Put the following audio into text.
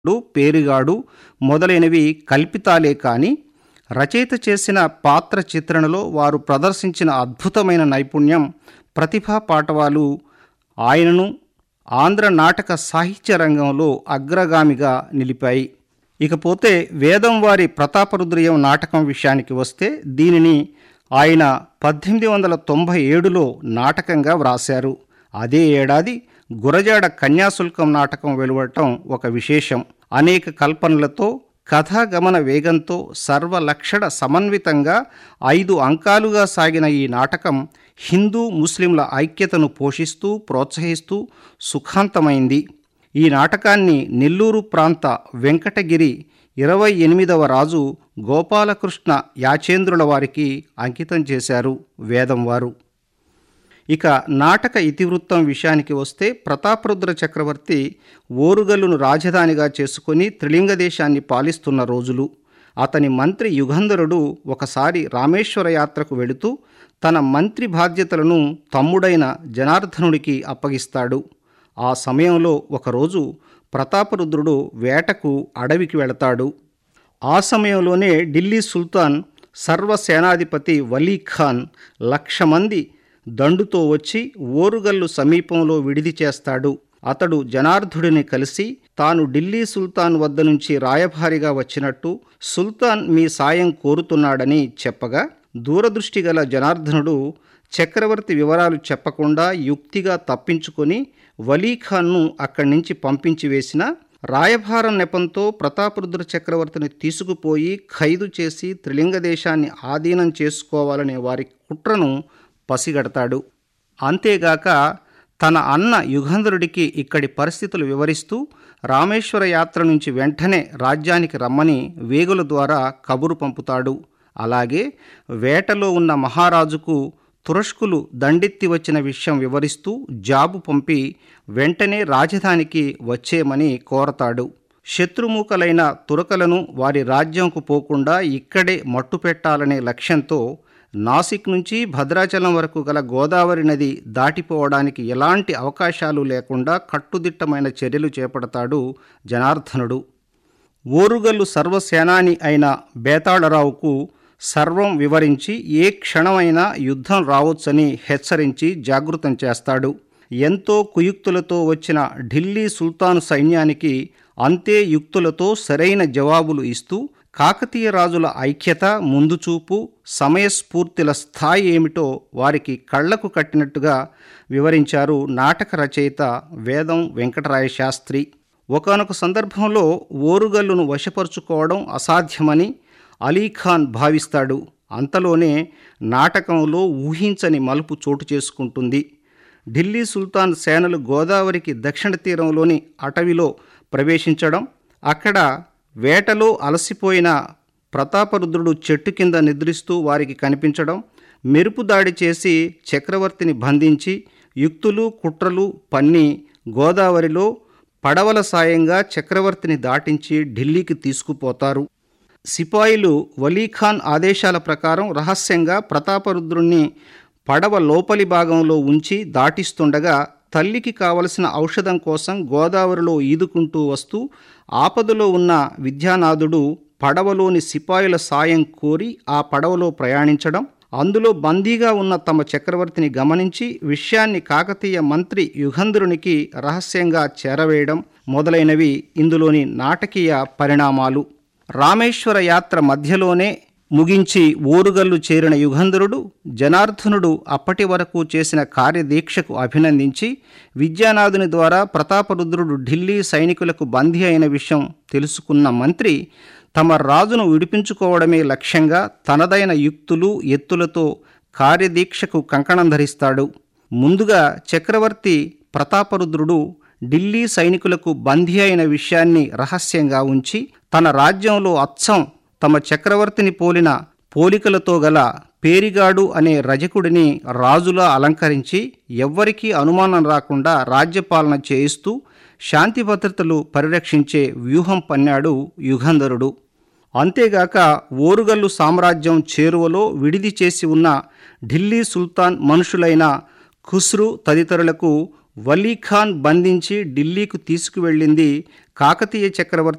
do పేరిగాడు మొదలైనవి కల్పితాలే కాని రచయిత చేసిన పాత్ర చిత్రణలో వారు ప్రదర్శించిన అద్భుతమైన నైపుణ్యం ప్రతిభా పాటవాలు ఆయనను ఆంధ్ర నాటక సాహిత్య రంగంలో అగ్రగామిగా నిలిపాయి ఇకపోతే వేదం వారి ప్రతాపరుద్రయం నాటకం విషయానికి వస్తే దీనిని ఆయన పద్దెనిమిది వందల తొంభై ఏడులో నాటకంగా వ్రాశారు అదే ఏడాది గురజాడ కన్యాశుల్కం నాటకం వెలువడటం ఒక విశేషం అనేక కల్పనలతో కథాగమన వేగంతో సర్వలక్షణ సమన్వితంగా ఐదు అంకాలుగా సాగిన ఈ నాటకం హిందూ ముస్లింల ఐక్యతను పోషిస్తూ ప్రోత్సహిస్తూ సుఖాంతమైంది ఈ నాటకాన్ని నెల్లూరు ప్రాంత వెంకటగిరి ఇరవై ఎనిమిదవ రాజు గోపాలకృష్ణ యాచేంద్రుల వారికి అంకితం చేశారు వేదం వారు ఇక నాటక ఇతివృత్తం విషయానికి వస్తే ప్రతాపరుద్ర చక్రవర్తి ఓరుగల్లును రాజధానిగా చేసుకుని త్రిలింగ దేశాన్ని పాలిస్తున్న రోజులు అతని మంత్రి యుగంధరుడు ఒకసారి రామేశ్వర యాత్రకు వెళుతూ తన మంత్రి బాధ్యతలను తమ్ముడైన జనార్దనుడికి అప్పగిస్తాడు ఆ సమయంలో ఒకరోజు ప్రతాపరుద్రుడు వేటకు అడవికి వెళతాడు ఆ సమయంలోనే ఢిల్లీ సుల్తాన్ సర్వసేనాధిపతి వలీ ఖాన్ లక్ష మంది దండుతో వచ్చి ఓరుగల్లు సమీపంలో విడిది చేస్తాడు అతడు జనార్ధుడిని కలిసి తాను ఢిల్లీ సుల్తాన్ వద్ద నుంచి రాయభారిగా వచ్చినట్టు సుల్తాన్ మీ సాయం కోరుతున్నాడని చెప్పగా దూరదృష్టి గల జనార్దనుడు చక్రవర్తి వివరాలు చెప్పకుండా యుక్తిగా తప్పించుకొని వలీఖాన్ను అక్కడి నుంచి పంపించి వేసిన రాయభారం నెపంతో ప్రతాపరుద్ర చక్రవర్తిని తీసుకుపోయి ఖైదు చేసి త్రిలింగ దేశాన్ని ఆధీనం చేసుకోవాలనే వారి కుట్రను పసిగడతాడు అంతేగాక తన అన్న యుగంధరుడికి ఇక్కడి పరిస్థితులు వివరిస్తూ రామేశ్వర యాత్ర నుంచి వెంటనే రాజ్యానికి రమ్మని వేగుల ద్వారా కబురు పంపుతాడు అలాగే వేటలో ఉన్న మహారాజుకు తురష్కులు దండెత్తి వచ్చిన విషయం వివరిస్తూ జాబు పంపి వెంటనే రాజధానికి వచ్చేయమని కోరతాడు శత్రుముఖలైన తురకలను వారి రాజ్యంకు పోకుండా ఇక్కడే మట్టు పెట్టాలనే లక్ష్యంతో నాసిక్ నుంచి భద్రాచలం వరకు గల గోదావరి నది దాటిపోవడానికి ఎలాంటి అవకాశాలు లేకుండా కట్టుదిట్టమైన చర్యలు చేపడతాడు జనార్దనుడు ఓరుగల్లు సర్వసేనాని అయిన బేతాళరావుకు సర్వం వివరించి ఏ క్షణమైనా యుద్ధం రావచ్చని హెచ్చరించి జాగృతం చేస్తాడు ఎంతో కుయుక్తులతో వచ్చిన ఢిల్లీ సుల్తాను సైన్యానికి అంతే యుక్తులతో సరైన జవాబులు ఇస్తూ కాకతీయ రాజుల ఐక్యత ముందుచూపు సమయస్ఫూర్తిల స్థాయి ఏమిటో వారికి కళ్లకు కట్టినట్టుగా వివరించారు నాటక రచయిత వేదం వెంకటరాయ శాస్త్రి ఒకనొక సందర్భంలో ఓరుగల్లును వశపరుచుకోవడం అసాధ్యమని అలీఖాన్ భావిస్తాడు అంతలోనే నాటకంలో ఊహించని మలుపు చోటు చేసుకుంటుంది ఢిల్లీ సుల్తాన్ సేనలు గోదావరికి దక్షిణ తీరంలోని అటవిలో ప్రవేశించడం అక్కడ వేటలో అలసిపోయిన ప్రతాపరుద్రుడు చెట్టు కింద నిద్రిస్తూ వారికి కనిపించడం మెరుపు దాడి చేసి చక్రవర్తిని బంధించి యుక్తులు కుట్రలు పన్ని గోదావరిలో పడవల సాయంగా చక్రవర్తిని దాటించి ఢిల్లీకి తీసుకుపోతారు సిపాయిలు వలీఖాన్ ఆదేశాల ప్రకారం రహస్యంగా ప్రతాపరుద్రుణ్ణి పడవ లోపలి భాగంలో ఉంచి దాటిస్తుండగా తల్లికి కావలసిన ఔషధం కోసం గోదావరిలో ఈదుకుంటూ వస్తూ ఆపదలో ఉన్న విద్యానాథుడు పడవలోని సిపాయిల సాయం కోరి ఆ పడవలో ప్రయాణించడం అందులో బందీగా ఉన్న తమ చక్రవర్తిని గమనించి విషయాన్ని కాకతీయ మంత్రి యుగంధరునికి రహస్యంగా చేరవేయడం మొదలైనవి ఇందులోని నాటకీయ పరిణామాలు రామేశ్వర యాత్ర మధ్యలోనే ముగించి ఓరుగల్లు చేరిన యుగంధరుడు జనార్దనుడు అప్పటి వరకు చేసిన కార్యదీక్షకు అభినందించి విద్యానాథుని ద్వారా ప్రతాపరుద్రుడు ఢిల్లీ సైనికులకు బందీ అయిన విషయం తెలుసుకున్న మంత్రి తమ రాజును విడిపించుకోవడమే లక్ష్యంగా తనదైన యుక్తులు ఎత్తులతో కార్యదీక్షకు కంకణం ధరిస్తాడు ముందుగా చక్రవర్తి ప్రతాపరుద్రుడు ఢిల్లీ సైనికులకు బందీ అయిన విషయాన్ని రహస్యంగా ఉంచి తన రాజ్యంలో అచ్చం తమ చక్రవర్తిని పోలిన పోలికలతో గల పేరిగాడు అనే రజకుడిని రాజులా అలంకరించి ఎవ్వరికీ అనుమానం రాకుండా రాజ్యపాలన చేయిస్తూ శాంతి భద్రతలు పరిరక్షించే వ్యూహం పన్నాడు యుగంధరుడు అంతేగాక ఓరుగల్లు సామ్రాజ్యం చేరువలో విడిది చేసి ఉన్న ఢిల్లీ సుల్తాన్ మనుషులైన ఖుస్రు తదితరులకు వలీఖాన్ బంధించి ఢిల్లీకు తీసుకువెళ్ళింది కాకతీయ చక్రవర్తి